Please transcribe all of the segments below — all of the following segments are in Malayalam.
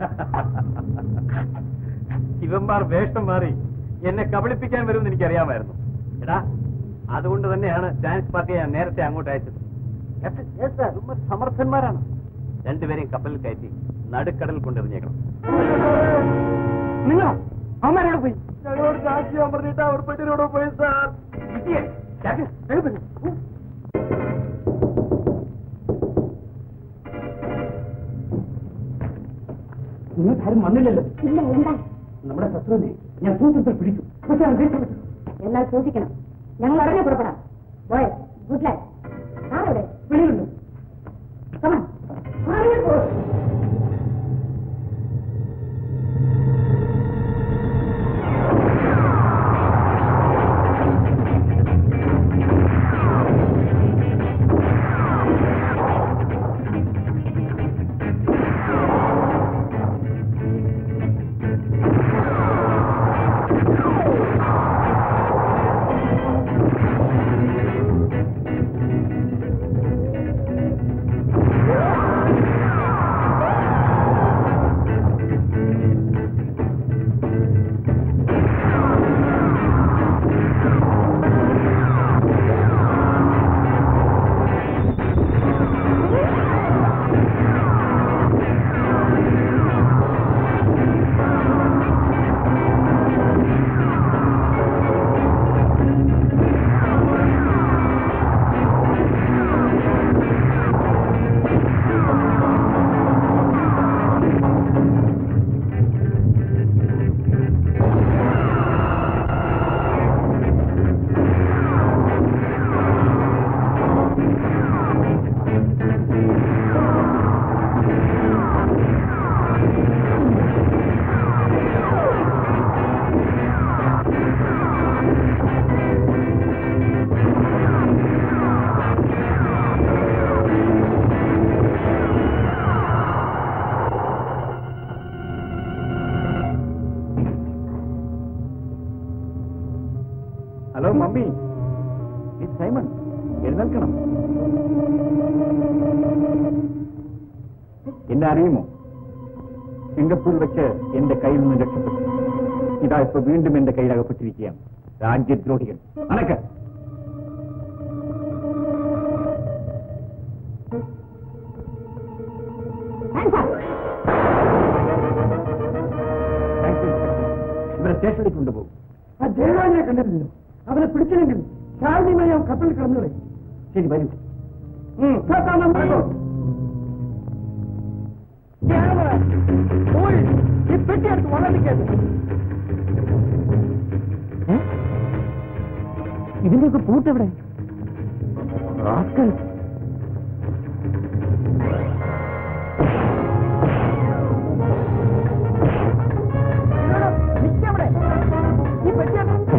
ഇവന്മാർ വേഷം മാറി എന്നെ കബളിപ്പിക്കാൻ വരുമെന്ന് എനിക്കറിയാമായിരുന്നു എടാ അതുകൊണ്ട് തന്നെയാണ് ചാൻസ് പാർട്ടിയെ ഞാൻ നേരത്തെ അങ്ങോട്ട് അയച്ചത് ക്യാപ്റ്റൻ, yes sir, ഇവന്മാർ സമർത്ഥന്മാരാണ് രണ്ടുപേരെയും കപ്പലിൽ കയറ്റി നടുക്കടൽ കൊണ്ടെറിഞ്ഞേക്കണം നിങ്ങളോ അവന്മാരോട് പോയി ഞങ്ങളോട് സാക്ഷിയാൻ പറഞ്ഞിട്ട് അവർ പെട്ടിനോട് പോയി സാർ നിങ്ങൾക്കാരും വന്നില്ലല്ലോ ഇല്ല എന്താ നമ്മുടെ ശത്രുവിനെ ഞാൻ സൂത്രത്തിൽ പിടിച്ചു പക്ഷേ അവൻ രക്ഷപ്പെട്ടു എന്നാൽ സൂക്ഷിക്കണം ഞങ്ങൾ ഉടനെ പുറപ്പെടാം ബോയ് ഗുഡ് ലൈഫ് ആരവിടെ വെളിയിലുണ്ട് Come on. ഹലോ മമ്മി ഇത് സൈമൺ എഴുന്നേൽക്കണം എന്നെ അറിയുമോ സിംഗപ്പൂർ വെച്ച് എന്റെ കയ്യിൽ നിന്ന് രക്ഷപ്പെട്ടു ഇതാ ഇപ്പൊ വീണ്ടും എന്റെ കയ്യിലകപ്പെട്ടിരിക്കുകയാണ് രാജ്യദ്രോഹികൾ അനക്ക് Thank you, Inspector. ഇവരെ സ്റ്റേഷനിലേക്ക് കൊണ്ടുപോകും ആ ജയരാജനെ കണ്ടിട്ടില്ലല്ലോ അവനെ പിടിച്ചില്ലെങ്കിൽ ശാലിനിമായി അവൻ കപ്പലിൽ കിടന്നു കളയും. ശരി വരൂ ഉം, കേട്ടാ നമ്മളോ? ജയരാജ, പോയി ഈ പെട്ടിയെടുത്ത് വളർന്നിക്കരുത് ഇതിന്റെയൊക്കെ പൂട്ടെവിടെ ഈ പെട്ടിയെടുത്ത്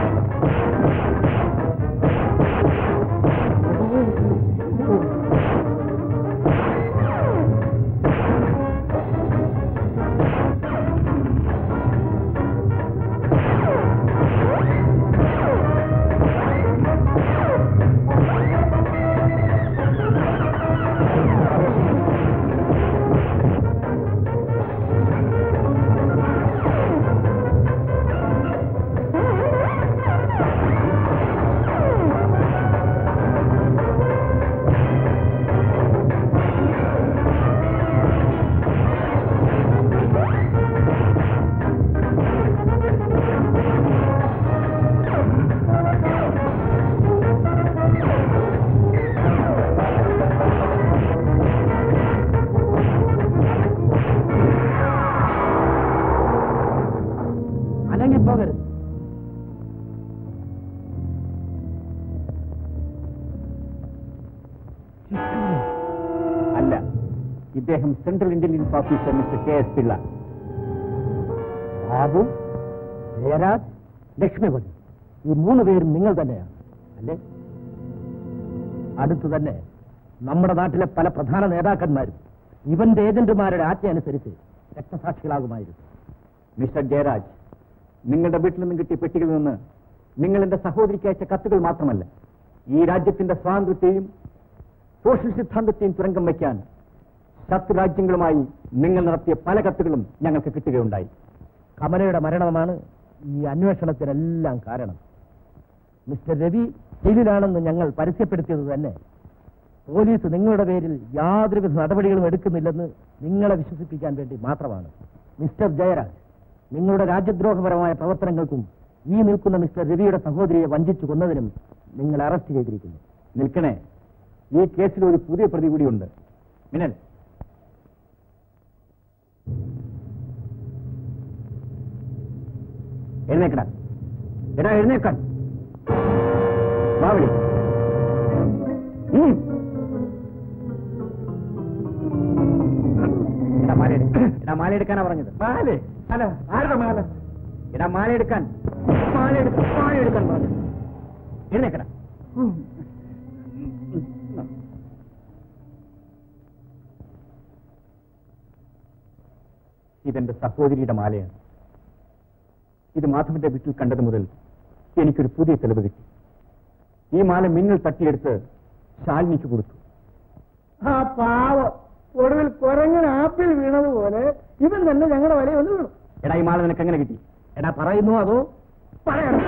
അനങ്ങി പോകരുത് അല്ല ഇദ്ദേഹം central intelligence officer mister K S Pillai Babu Jayaraj Lakshmipathi ഈ മൂന്ന് പേരും നിങ്ങൾ തന്നെയാണ് അല്ലേ അടുത്തു തന്നെ നമ്മുടെ നാട്ടിലെ പല പ്രധാന നേതാക്കന്മാരും ഇവന്റെ ഏജന്റുമാരുടെ ആജ്ഞ അനുസരിച്ച് രക്തസാക്ഷികളാകുമായിരുന്നു മിസ്റ്റർ ജയരാജ് നിങ്ങളുടെ വീട്ടിൽ നിന്ന് കിട്ടിയ പെട്ടികളിൽ നിന്ന് നിങ്ങൾ എന്റെ സഹോദരിക്ക് അയച്ച കത്തുകൾ മാത്രമല്ല ഈ രാജ്യത്തിന്റെ സ്വാതന്ത്ര്യത്തെയും സോഷ്യൽ സിദ്ധാന്തത്തെയും തുരങ്കം വയ്ക്കാൻ ശത്രു രാജ്യങ്ങളുമായി നിങ്ങൾ നടത്തിയ പല കത്തുകളും ഞങ്ങൾക്ക് കിട്ടുകയുണ്ടായി കമലയുടെ മരണമാണ് ഈ അന്വേഷണത്തിനെല്ലാം കാരണം മിസ്റ്റർ രവി ജയിലിലാണെന്ന് ഞങ്ങൾ പരസ്യപ്പെടുത്തിയത് തന്നെ പോലീസ് നിങ്ങളുടെ പേരിൽ യാതൊരുവിധ നടപടികളും എടുക്കുന്നില്ലെന്ന് നിങ്ങളെ വിശ്വസിപ്പിക്കാൻ വേണ്ടി മാത്രമാണ് മിസ്റ്റർ ജയരാജ് നിങ്ങളുടെ രാജ്യദ്രോഹപരമായ പ്രവർത്തനങ്ങൾക്കും ഈ നിൽക്കുന്ന മിസ്റ്റർ രവിയുടെ സഹോദരിയെ വഞ്ചിച്ചു കൊന്നതിനും നിങ്ങൾ അറസ്റ്റ് ചെയ്തിരിക്കുന്നു നിൽക്കണേ ഈ കേസിൽ ഒരു പുതിയ പ്രതി കൂടിയുണ്ട് മിനൽ എഴുന്നേക്കടാ എടാ എഴുന്നേക്കാൻ വാവിളി ഉം. എടാ മാല എടുക്ക. എടാ മാല എടുക്കാനാ പറഞ്ഞത് മാലേ അല്ല ആരുടെ മാല എടാ മാല എടുക്കാൻ മാല എടുക്ക മാല എടുക്കാൻ പറഞ്ഞു എഴുന്നേക്കടാ ഇതെന്റെ സഹോദരിയുടെ മാലയാണ് ഇത് മാധവന്റെ വീട്ടിൽ കണ്ടത് മുതൽ എനിക്കൊരു പുതിയ തെളിവ് കിട്ടി ഈ മാല മിന്നൽ തട്ടിയെടുത്ത് ശാലിനിക്ക് കൊടുത്തു ആ പാവം ഒടുവിൽ കുരങ്ങൻ ആപ്പിൾ വീണതുപോലെ ഇവൻ തന്നെ ഞങ്ങളുടെ വലയിൽ വന്ന് വീണു എടാ ഈ മാല നിനക്ക് എങ്ങനെ കിട്ടി എടാ പറയുന്നു അതോ പറയണം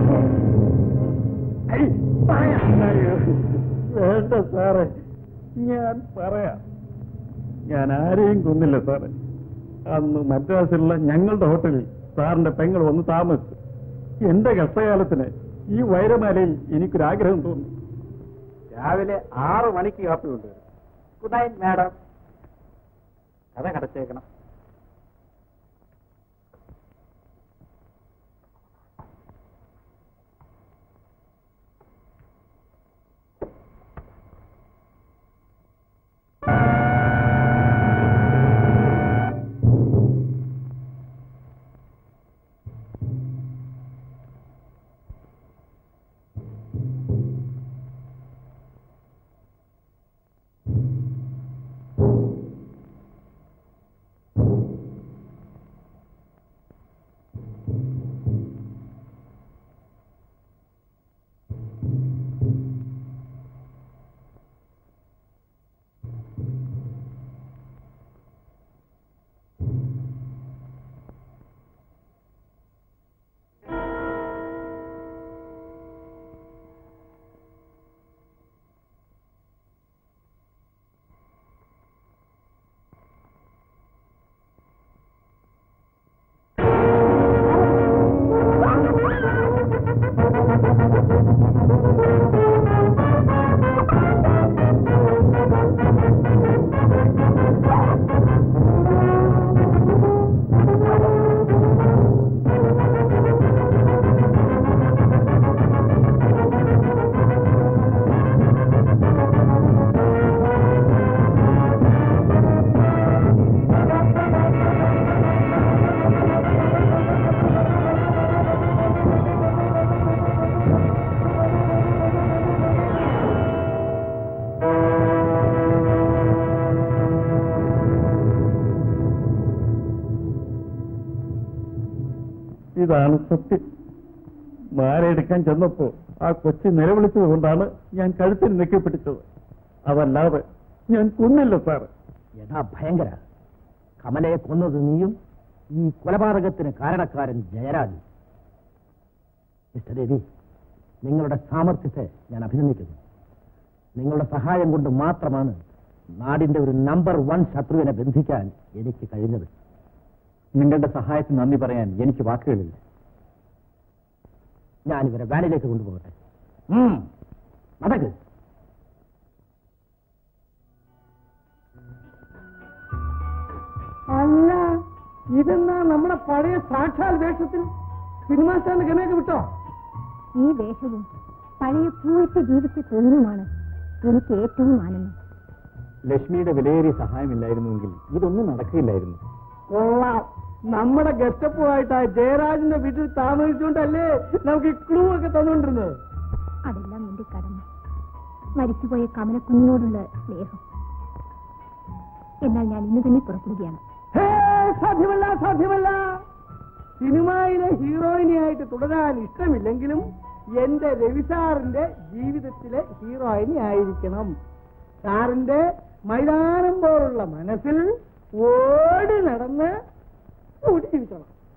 ഐ, പറയാം. വേണ്ട സാറേ ഞാൻ പറയാം ഞാൻ ആരെയും കൊന്നില്ല സാറേ അന്ന് മദ്രാസിലുള്ള ഞങ്ങളുടെ ഹോട്ടലിൽ സാറിന്റെ പെങ്ങൾ വന്ന് താമസിച്ചു എന്റെ കഷ്ടകാലത്തിന് ഈ വൈരമാലയിൽ എനിക്കൊരാഗ്രഹം തോന്നി രാവിലെ ആറ് മണിക്ക് കാപ്പി കൊണ്ടുവരും ഗുഡ് നൈറ്റ് മാഡം കഥ കടച്ചേക്കണം ഇതാണ് സത്യം മാലയെടുക്കാൻ ചെന്നപ്പോ ആ കൊച്ചി നിലവിളിച്ചത് കൊണ്ടാണ് ഞാൻ കഴുത്തിൽ നെക്കിപ്പിടിച്ചത് അതല്ലാതെ ഞാൻ കൊന്നില്ല സാറ് യഥാ ഭയങ്കര കമലയെ കൊന്നത് നീയും ഈ കൊലപാതകത്തിന് കാരണക്കാരൻ ജയരാജ് മിസ്റ്റർ രവി നിങ്ങളുടെ സാമർഥ്യത്തെ ഞാൻ അഭിനന്ദിക്കുന്നു നിങ്ങളുടെ സഹായം കൊണ്ട് മാത്രമാണ് നാടിന്റെ ഒരു നമ്പർ വൺ ശത്രുവിനെ ബന്ധിക്കാൻ എനിക്ക് കഴിഞ്ഞത് നിങ്ങളുടെ സഹായത്തിന് നന്ദി പറയാൻ എനിക്ക് വാക്കുകളില്ല ഞാൻ ഇവരെ വാനിലേക്ക് കൊണ്ടുപോകട്ടെ ഉം, നടക്ക് അല്ല ഇതെന്നാ നമ്മുടെ പഴയ സാക്ഷാൽ വേഷത്തിൽ സിനിമാ സ്റ്റാൻഡ് ഗമയൊക്കെ വിട്ടോ ഈ വേഷവും പഴയ പൂവത്തെ ജീവിച്ച തൊഴിലുമാണ് എനിക്ക് ഏറ്റവും ആനന്ദം ലക്ഷ്മിയുടെ വിലയേറിയ സഹായമില്ലായിരുന്നുവെങ്കിൽ ഇതൊന്നും നടക്കില്ലായിരുന്നു കൊള്ളാം നമ്മുടെ ഗസ്റ്റപ്പുമായിട്ട് ആ ജയരാജിന്റെ വീട്ടിൽ താമസിച്ചുകൊണ്ടല്ലേ നമുക്ക് ഈ ക്ലൂ ഒക്കെ തന്നുകൊണ്ടിരുന്നത് അതെല്ലാം എന്റെ കടമ മരിച്ചുപോയ കമലക്കുഞ്ഞിനോടുള്ള സ്നേഹം എന്നാൽ ഞാൻ ഇന്ന് തന്നെ പുറപ്പെടുകയാണ് ഹേ, സാധ്യമല്ല സാധ്യമല്ല സിനിമയിലെ ഹീറോയിനിയായിട്ട് തുടരാൻ ഇഷ്ടമില്ലെങ്കിലും എന്റെ രവി സാറിന്റെ ജീവിതത്തിലെ ഹീറോയിനി ആയിരിക്കണം സാറിന്റെ മൈതാനം പോലുള്ള മനസ്സിൽ ഓടി നടന്ന് ഓടി ജീവിച്ചോണം